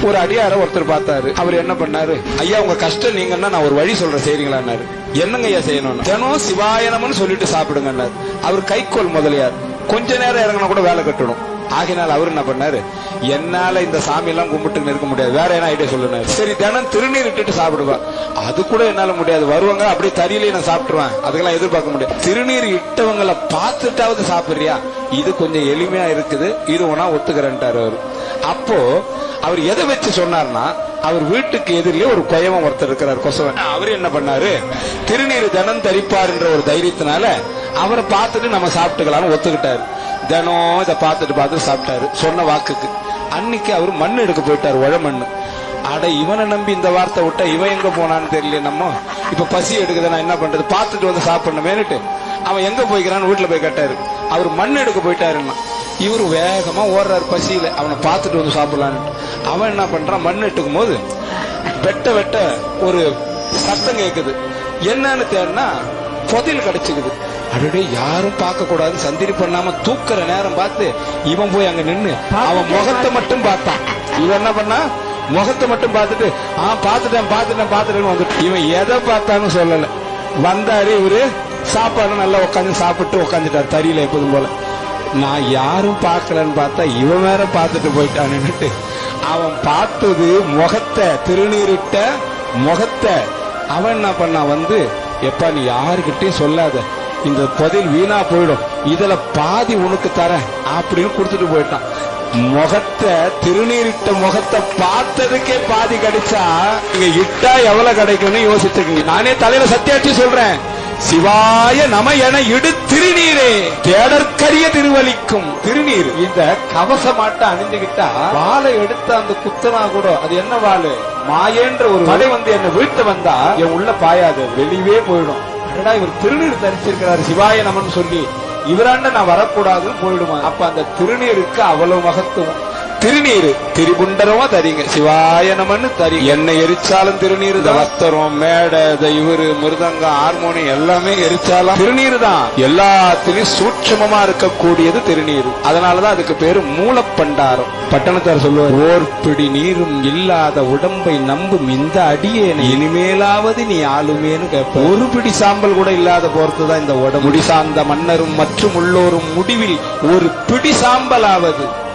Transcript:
ஒரு அடியார ஒருத்தர் பார்த்தாரு அவர் என்ன பண்ணாரு ஐயா உங்க கஷ்டம் நீங்கன்னா நான் ஒரு வழி சொல்றேன் செய்றீங்களான்னாரு என்னங்க ஐயா செய்யணும் தினம் சிவாயனம்னு சொல்லிட்டு சாப்பிடுங்கன்னாரு அவர் கைக்கோல் முதலியார் கொஞ்ச நேரம் இறங்கினா கூட வேலை கட்டணும் ஆகினால் அவர் என்ன பண்ணாரு என்னால இந்த சாமி எல்லாம் கும்பிட்டு இருக்க முடியாது வேற என்ன ஐடியா சொல்லுனாரு சரி தினம் திருநீர் இட்டுட்டு சாப்பிடுவா அது கூட என்னால முடியாது வருவாங்க அப்படியே தறியிலே நான் சாப்பிட்டுருவேன் அதுக்கெல்லாம் எதிர்பார்க்க முடியாது திருநீர் இட்டவங்களை பார்த்துட்டாவது சாப்பிடுறியா இது கொஞ்சம் எளிமையா இருக்குது இது ஒன்னா ஒத்துக்கிறேன்ட்டாரு அவரு அப்போ அவர் எதை வச்சு சொன்னார்னா அவர் வீட்டுக்கு எதிரிலே ஒரு குயவன் ஒருத்தர் இருக்கிறார் கொசவன் அவர் என்ன பண்ணாரு திருநீர் தினம் தரிப்பாருன்ற ஒரு தைரியத்தினால அவரை பார்த்துட்டு நம்ம சாப்பிட்டுக்கலாம்னு ஒத்துக்கிட்டாரு தினம் இதை பார்த்துட்டு பார்த்துட்டு சாப்பிட்டாரு சொன்ன வாக்குக்கு அன்னைக்கு அவர் மண் எடுக்க போயிட்டாரு உழ மண்ணு அட இவனை நம்பி இந்த வார்த்தை விட்டா இவன் எங்க போனான்னு தெரியல நம்ம இப்ப பசி எடுக்குது நான் என்ன பண்றது பார்த்துட்டு வந்து சாப்பிடணுமேனுட்டு அவன் எங்க போய்க்கிறான்னு வீட்டுல போய் கட்டாரு அவர் மண் எடுக்க போயிட்டாருன்னா இவரு வேகமா ஓடுறாரு பசியில அவனை பார்த்துட்டு வந்து சாப்பிடலான்னு அவன் என்ன பண்றான் மண் எடுக்கும் போது வெட்ட வெட்ட ஒரு சத்தம் கேக்குது என்னன்னு தேடினா புதையல் கிடைச்சுக்குது அடடே யாரும் பார்க்க கூடாது சந்திரி பண்ணாம தூக்குற நேரம் பார்த்து இவன் போய் அங்க நின்னு அவன் முகத்தை மட்டும் பார்த்தான் இவன் என்ன பண்ணா முகத்தை மட்டும் பார்த்துட்டு ஆ பார்த்துட்டேன் பார்த்துட்டேன் பார்த்துட்டேன்னு வந்துட்டு இவன் எதை பார்த்தான்னு சொல்லல வந்தாரு இவரு சாப்பாடு நல்லா உட்காந்து சாப்பிட்டு உட்காந்துட்டார் தறியில எப்போதும் போல நான் யாரும் பார்க்கலன்னு பார்த்தா இவன் வேற பார்த்துட்டு போயிட்டானுன்னுட்டு அவன் பார்த்தது முகத்தை திருநீரிட்ட முகத்தை அவன் என்ன பண்ணான் வந்து எப்பா நீ யாருக்கிட்டையும் சொல்லாத இந்த புதையல் வீணா போயிடும் இதுல பாதி உனக்கு தரேன் அப்படின்னு கொடுத்துட்டு போயிட்டான் முகத்தை திருநீரிட்ட முகத்தை பார்த்ததுக்கே பாதி கிடைச்சா நீங்க இட்டா எவ்வளவு கிடைக்கும்னு யோசிச்சுக்கீங்க நானே தலையில சத்தியாச்சு சொல்றேன் சிவாய நம என இடு திருநீரே தேடற்கரிய திருவலிக்கும் திருநீர் இந்த கவசமாட்ட அணிஞ்சுகிட்டா வாழை எடுத்து அந்த குத்தனா கூட அது என்ன வாழு மாயேன்ற ஒரு படை வந்து என்ன வீட்டு வந்தா என் உள்ள பாயாது வெளியவே போயிடும் அடடா இவர் திருநீர் தரிச்சிருக்கிறார் சிவாய நமன் சொல்லி இவராண்ட நான் வரக்கூடாதுன்னு போயிடுமா அப்ப அந்த திருநீருக்கு அவ்வளவு மகத்துவம் திருநீரு திரிபுண்டரமா தரிங்க சிவாய நமன்னு தரி என்ன எரிச்சாலும் திருநீர் தான் வஸ்திரம் மேடை இந்த இவரு மிருதங்கம் ஹார்மோனி எல்லாமே எரிச்சாலும் திருநீர் தான் எல்லாத்திலையும் சூட்சமமா இருக்கக்கூடியது திருநீர் அதனாலதான் அதுக்கு பேரு மூலப்பண்டாரம் பட்டணத்தார் சொல்லுவார் ஓர் பிடி நீரும் இல்லாத உடம்பை நம்பும் இந்த அடியேனை இனிமேலாவது நீ ஆளுமேன்னு கேட்ப ஒரு பிடி சாம்பல் கூட இல்லாத போறதுதான் இந்த உடம்பு முடி சார்ந்த மன்னரும் மற்றும் உள்ளோரும் முடிவில் ஒரு பிடி சாம்பலாவது